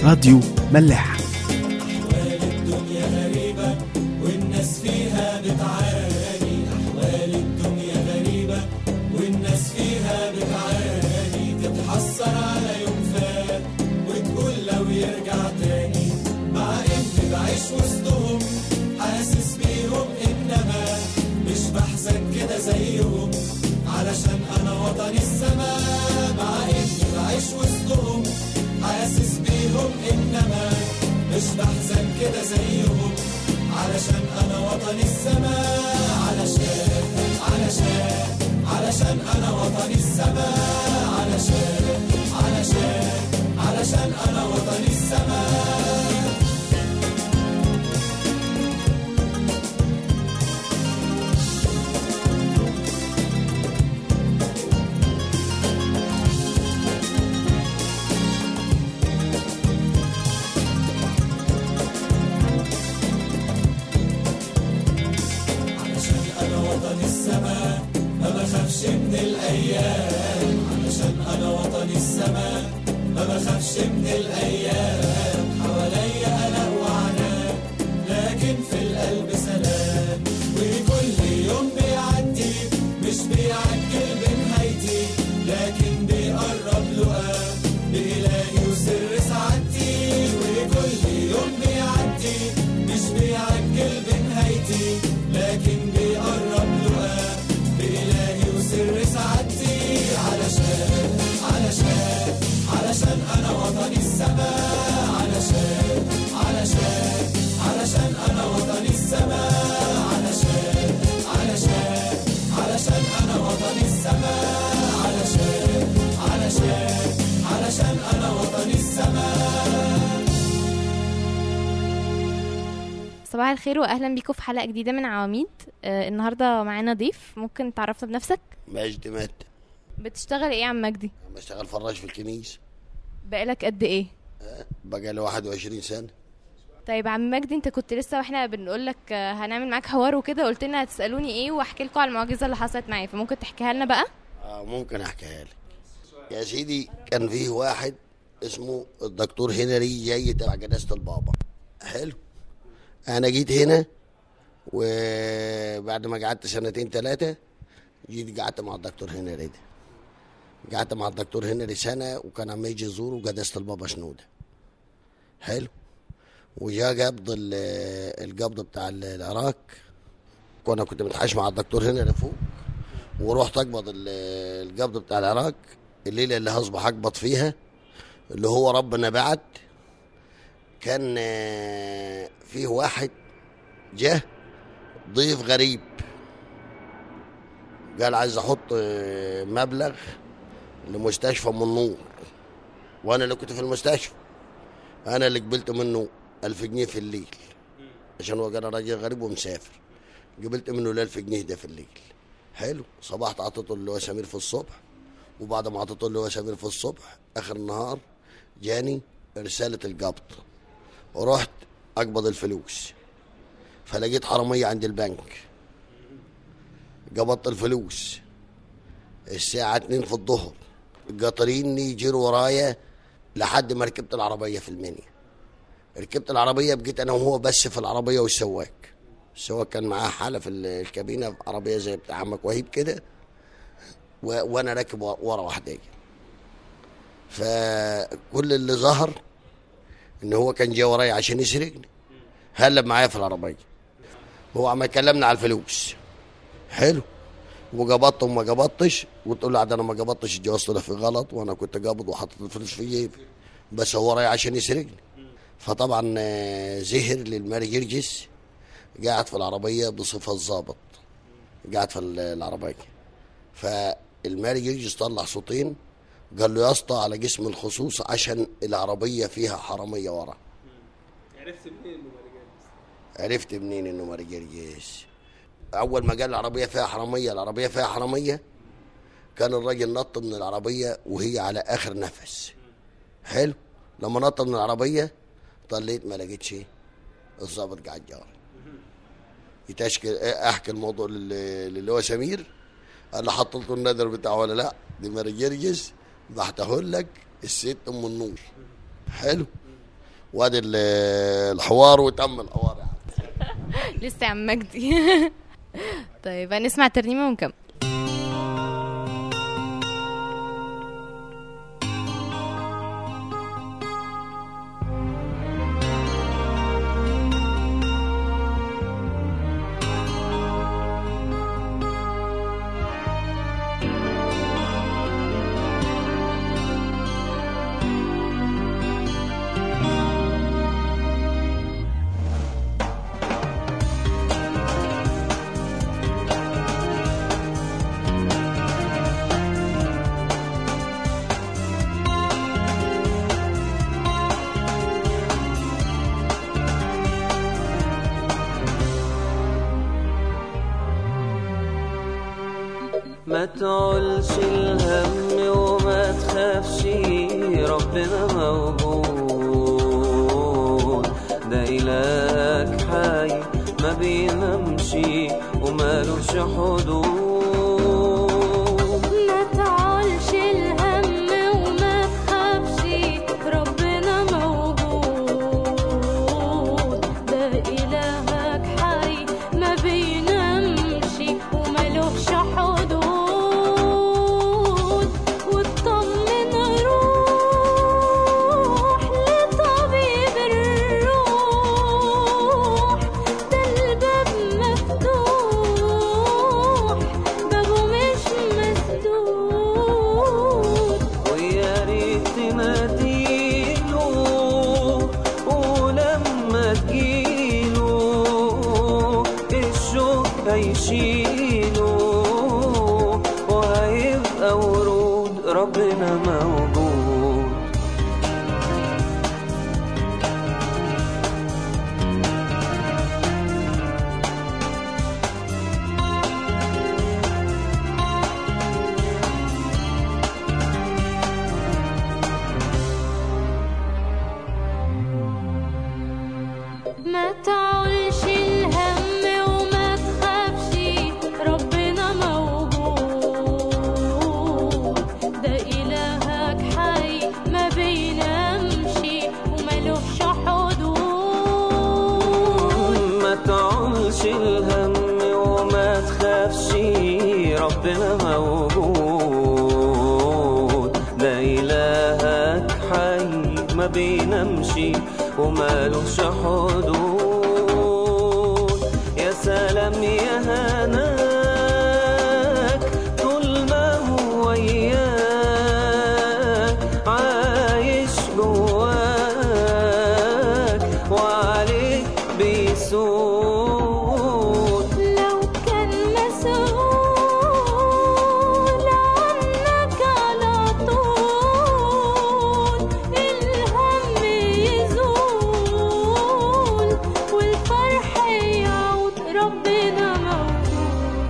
راديو ملاح والناس فيها بتعاني أحوال الدنيا غريبة والناس فيها بتعاني تتحسر على يوم فات وتقول لو يرجع تاني مع إني بعيش وسطهم حاسس بيهم إنما مش بحزن كده زيهم علشان أنا وطني السماء مع إني بعيش وسطهم حاسس بيهم إنما مش بحزن كده زيهم علشان انا وطني السماء علشان علشان علشان انا وطني السماء علشان علشان علشان انا وطني السماء علشان انا وطني السماء ما بخافش من الايام علشان انا وطني السماء ما بخافش من الايام حواليا انا وعناء لكن في القلب سلام وكل يوم بيعدي مش بيعجل بنهايتي لكن بيقرب لقاه بإلهي وسر سعادتي وكل يوم بيعدي مش بيعجل بنهايتي لكن بيقرب لقاه بإلهي وسر سعادتي علشان علشان علشان أنا وطني السماء علشان علشان علشان أنا وطني السماء علشان علشان علشان أنا وطني السماء علشان علشان علشان أنا وطني السماء صباح الخير واهلا بيكم في حلقه جديده من عواميد آه النهارده معانا ضيف ممكن تعرفنا بنفسك مجدي مات بتشتغل ايه يا عم مجدي بشتغل فراش في الكنيسة بقالك قد ايه بقى لي 21 سنة طيب يا عم مجدي انت كنت لسه واحنا بنقول لك آه، هنعمل معاك حوار وكده قلت لنا هتسالوني ايه واحكي لكم على المعجزه اللي حصلت معايا فممكن تحكيها لنا بقى آه ممكن احكيها لك يا سيدي كان فيه واحد اسمه الدكتور هنري جاي تبع جنازة البابا حلو انا جيت هنا وبعد ما قعدت سنتين ثلاثة جيت قعدت مع الدكتور هنري ده قعدت مع الدكتور هنري سنة وكان عم يجي يزوره جنازة البابا شنودة حلو وجا قبض ال- القبض بتاع ال- العراق وانا كنت متحاش مع الدكتور هنري فوق ورحت اقبض ال- القبض بتاع العراق الليله اللي هصبح اقبض فيها اللي هو ربنا بعت كان آه، فيه واحد جه ضيف غريب قال عايز احط آه، مبلغ لمستشفى من نور وانا اللي كنت في المستشفى انا اللي قبلت منه ألف جنيه في الليل عشان هو كان راجل غريب ومسافر قبلت منه الألف جنيه ده في الليل حلو صبحت عطيته اللي هو سمير في الصبح وبعد ما عطيته اللي هو سمير في الصبح اخر النهار جاني رسالة القبض ورحت اقبض الفلوس فلقيت حرامية عند البنك قبضت الفلوس الساعة اتنين في الظهر قاطرين يجروا ورايا لحد ما ركبت العربية في المنيا ركبت العربية بقيت أنا وهو بس في العربية والسواق السواق كان معاه حالة في الكابينة في عربية زي بتاع عمك وهيب كده و... وأنا راكب ورا ورا واحدة فكل اللي ظهر إن هو كان جاي ورايا عشان يسرقني هلب معايا في العربية هو عم يكلمنا على الفلوس حلو وقبضت وما قبضتش وتقول له عاد انا ما قبضتش الجواز طلع في غلط وانا كنت قابض وحاطط الفلوس في جيبي بس هو رايح عشان يسرقني فطبعا آه، زهر للماري جرجس قاعد في العربيه بصفه ظابط قاعد في ال- العربيه فالماري جرجس طلع صوتين قال له يا اسطى على جسم الخصوص عشان العربيه فيها حراميه ورا عرفت منين انه مارجاليس؟ عرفت منين انه ماري جرجس اول ما قال العربيه فيها حراميه العربيه فيها حراميه كان الراجل نط من العربيه وهي على اخر نفس حلو لما نط من العربيه طليت ما لقيتش الظابط قاعد جاري يتشكل احكي الموضوع لل- للي هو سمير قال له حطيت له النذر بتاعه ولا لا دي ماري جرجس بعته لك الست ام النور حلو وادي ال- الحوار وتم الحوار يعني. لسه يا عم مجدي طيب هنسمع ترنيمه ونكمل ما تعولش الهم وما تخافش ربنا موجود ده إلهك حي ما بينامش ومالوش حدود ما تعولش الهم وما تخافش ربنا موجود ده إلهك حي ما بينامش وملوش حدود واطمن روح لطبيب الروح ده الباب مفتوح بابه مش مسدود ويا ريت تناديله ولما تجيله الشوق هيشيله وهيبقى ورود ربنا موجود ما تعولش الهم وما تخافش ربنا موجود ده إلهك حي ما بينامش وملوش حدود ما تعولش الهم وما تخافش ربنا موجود ده إلهك حي ما بينامش ومالوش حدود يا سلام يا هناك طول ما هو وياك عايش جواك وعليك بيسود لو كان مسؤول عنك على طول الهم يزول والفرح يعود ربنا موجود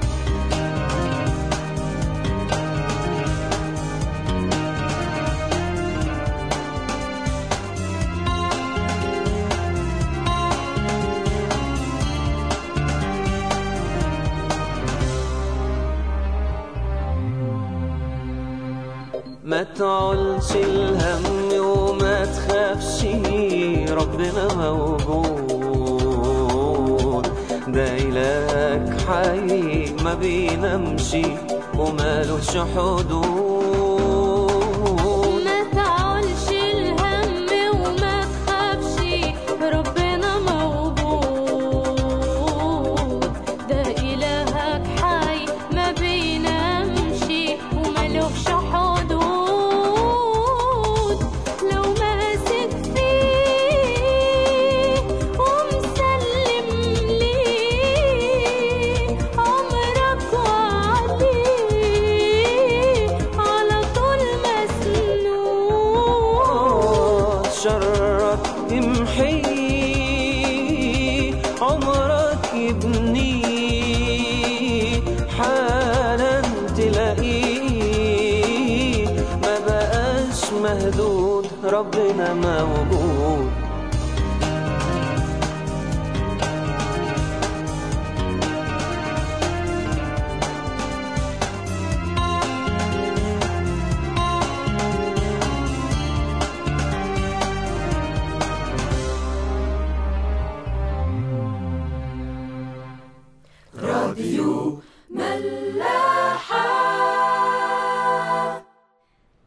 ما تعولش الهم وما تخافش ربنا موجود ده إلهك حي ما بينامش ومالوش حدود ما تعولش الهم وما تخافش ربنا موجود ده إلهك حي ما بينامش وملوش حدود لو ماسك فيه ومسلم ليه عمرك وعليه على طول مسنون شرك امحي عمرك يبني حالا تلاقيه ما بقاش مهدود ربنا موجود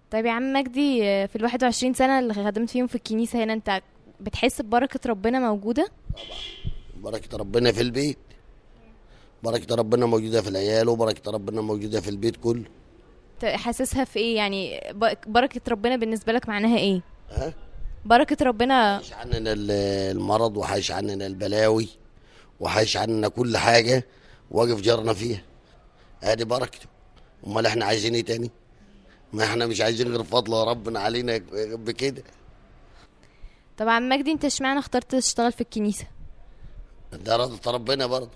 طيب يا عم مجدي آه، في ال 21 سنة اللي خدمت فيهم في الكنيسة هنا انت بتحس ببركة ربنا موجودة؟ بركة ربنا في البيت بركة ربنا موجودة في العيال وبركة ربنا موجودة في البيت كله ت- حاسسها في ايه يعني ب- بركة ربنا بالنسبة لك معناها ايه؟ ها بركة ربنا حيش عننا ال- المرض وحيش عننا البلاوي وحيش عننا كل حاجة واقف جارنا فيها ادي بركته امال احنا عايزين ايه تاني ما احنا مش عايزين غير فضل ربنا علينا بكده طب عم مجدي انت اشمعنى اخترت تشتغل في الكنيسة؟ ده رضا ربنا برضه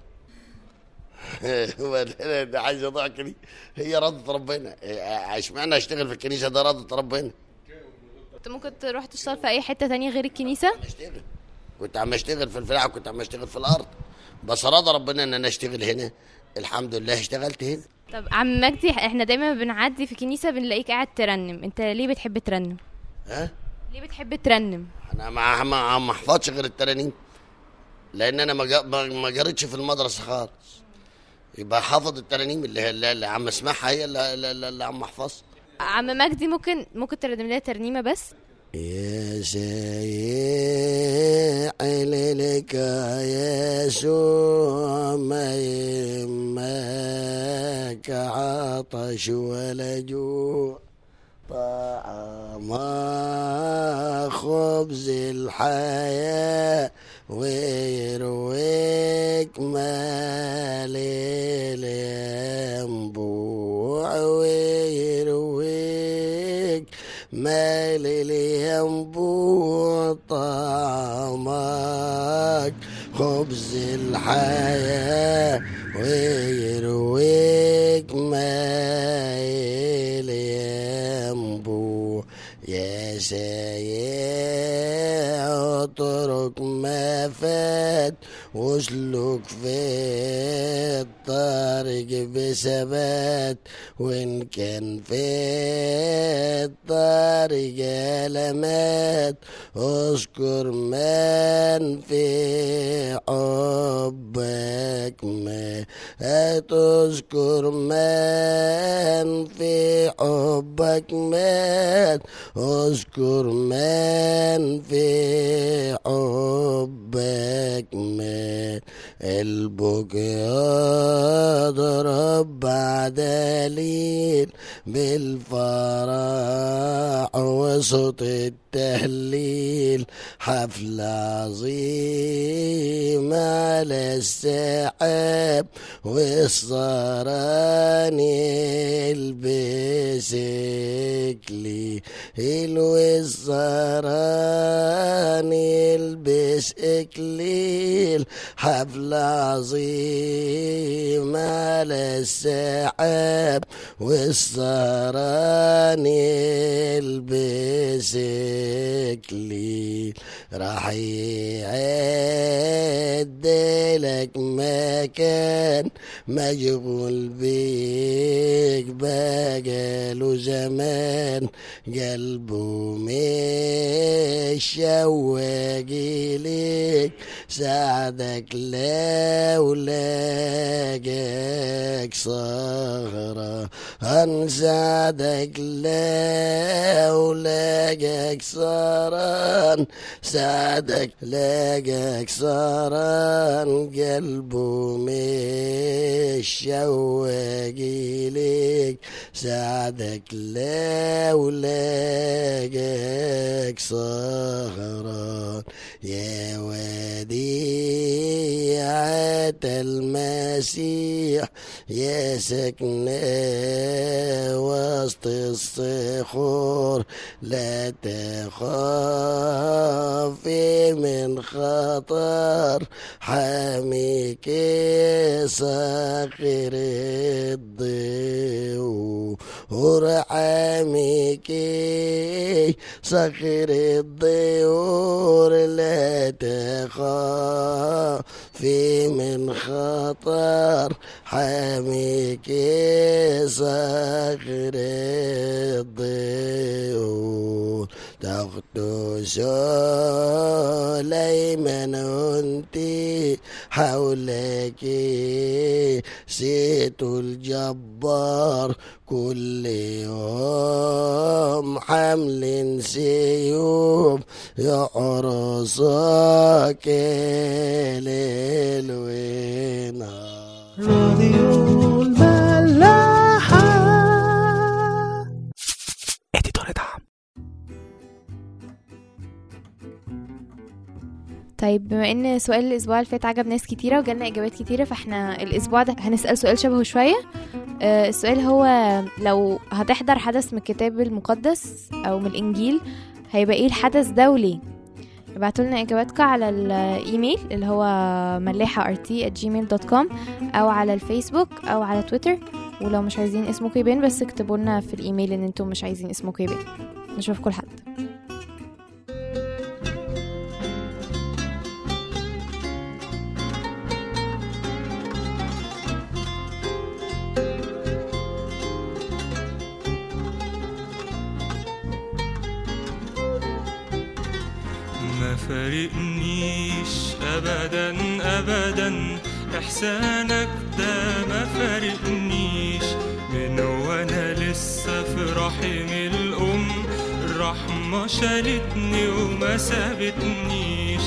هو ده ده عايز ضحك دي هي رضا ربنا إيه، اشمعنى اشتغل في الكنيسه ده رضا ربنا انت ممكن تروح تشتغل في اي حتة تانية غير الكنيسة؟ اشتغل كنت عم اشتغل في الفلاحه كنت عم اشتغل في الارض بس رضا ربنا ان انا اشتغل هنا الحمد لله اشتغلت هنا طب عم مجدي احنا دايما بنعدي في الكنيسة بنلاقيك قاعد ترنم انت ليه بتحب ترنم؟ ها ليه بتحب ترنم؟ انا ما ما ما احفظش غير الترانيم لان انا ما جا- ما ما قريتش في المدرسه خالص يبقى حافظ الترانيم اللي, اللي, اللي عم اسمعها هي اللي, اللي, اللي عم احفظها عم مجدي ممكن ممكن ترنم لنا ترنيمة بس؟ يا سيء لك يسوع ما يهمك عطش ولا جوع طعم خبز الحياة ويرويك مال الينبوع ويرويك مال الينبوع طعمك خبز الحياة ويرويك ماء الينبوع يا سايع اترك ما فات واسلك في الطريق بثبات وان كان في الطريق علامات اذكر من في حبك ما تذكر من في حبك مات اذكر من في حبك مات قلبك يضرب بعد ليل بالفرح وصوت التهليل حفل عظيم على السحاب والصران يلبسك لي الوزران يلبس اكليل حفل عظيم على السحاب والصران يلبس اكليل راح يعد لك مكان مشغول بيك بقاله زمان قلبه مش شواق ليك ساعدك لو لاقاك صخرة هنساعدك لو لاقاك صران ساعدك لاقاك صران قلبه مش شواق ليك ساعدك لو لاقاك سهران يا وديعة المسيح يا سكنة وسط الصخور لا تخافي من خطر حاميك صخر الضيوف حاميك صخر الضيور لا تخافي من خطر حاميك صخر الضيور تاخدو سليمان انت حولك سيت الجبار كل يوم حمل سيوف يحرسك ليل ونهار راديو الملاحة اديتور دعم طيب بما ان سؤال الاسبوع اللي فات عجب ناس كتيره وجالنا اجابات كتيره فاحنا الاسبوع ده هنسال سؤال شبهه شويه آه، السؤال هو لو هتحضر حدث من الكتاب المقدس او من الانجيل هيبقى ايه الحدث ده وليه ابعتوا لنا اجاباتكم على الايميل اللي هو ملاحه rt gmail.com او على الفيسبوك او على تويتر ولو مش عايزين اسمكم يبان بس اكتبوا لنا في الايميل ان انتم مش عايزين اسمكم يبان نشوفكم لحد ما فارقنيش ابدا ابدا احسانك ده ما فارقنيش من وانا لسه في رحم الام الرحمة شالتني وما سابتنيش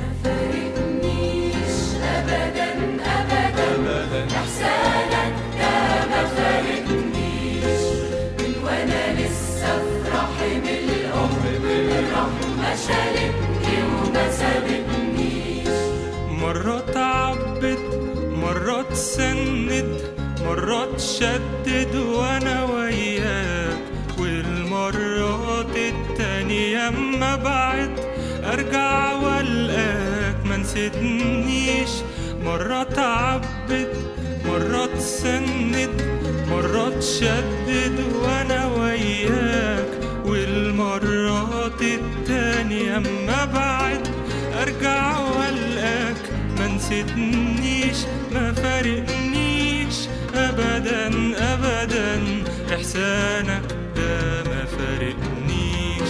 مرة تعبت مرة تسند مرة تشدد وانا وياك والمرات التانية اما بعد ارجع والقاك ما نسيتنيش مرة تعبت مرة تسند مرة تشدد وانا وياك والمرات التانية اما بعد ارجع والقاك ما نسيتنيش ما فارقنيش ابدا ابدا احسانك ده ما فارقنيش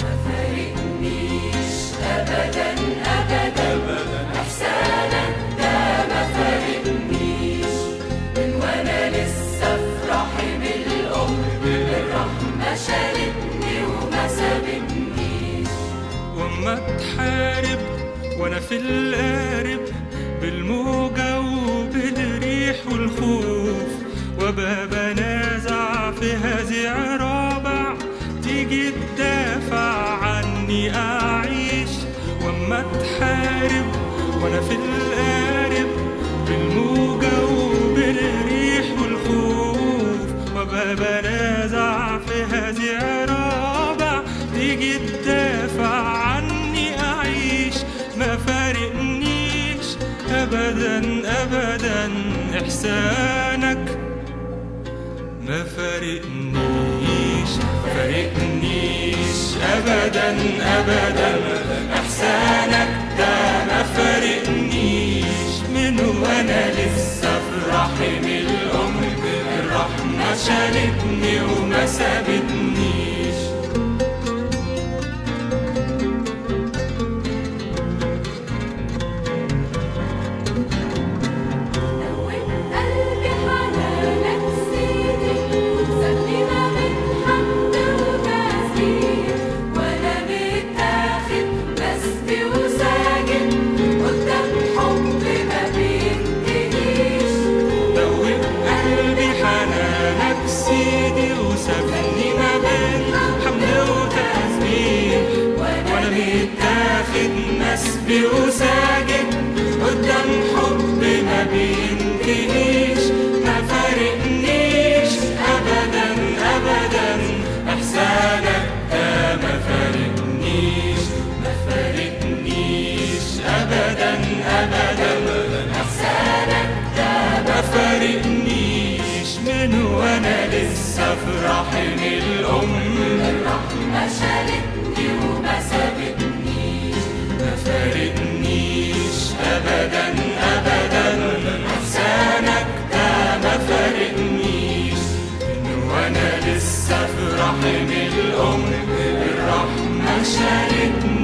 واما تحارب وانا في القارب بالموجة وبالريح والخوف وابقى بنازع في هزيع رابع تيجي تدافع عني اعيش واما تحارب وانا في القارب بالموجة وبالريح والخوف وابقى بنازع في هزيع رابع تيجي تدافع عني اعيش ما فارقنيش ابدا ابدا احسانك ما فارقنيش فارقنيش ابدا ابدا احسانك ده ما فارقنيش من وانا لسه في رحم الام الرحمه شالتني وما سابتنيش قلبي حنانك سيدي سابني ما بين حمد وتسبيح وانا متاخد بسبي وساجد قدام حب ما بينتهيش دوب قلبي حنانك سيدي وسابني ما بين حمد وتسبيح وانا متاخد مسبي وساجد قدام حب ما بينتهيش ما فارقنيش ابدا ابدا احسانك ده ما فارقنيش ما فارقنيش ابدا ابدا احسانك ده ما فارقنيش من وانا لسه في رحم الام الرحمة شالتني وما سابتنيش ما فارقنيش ابدا ابدا احسانك ده ما فارقنيش من وانا لسه في رحم الام الرحمه شالتني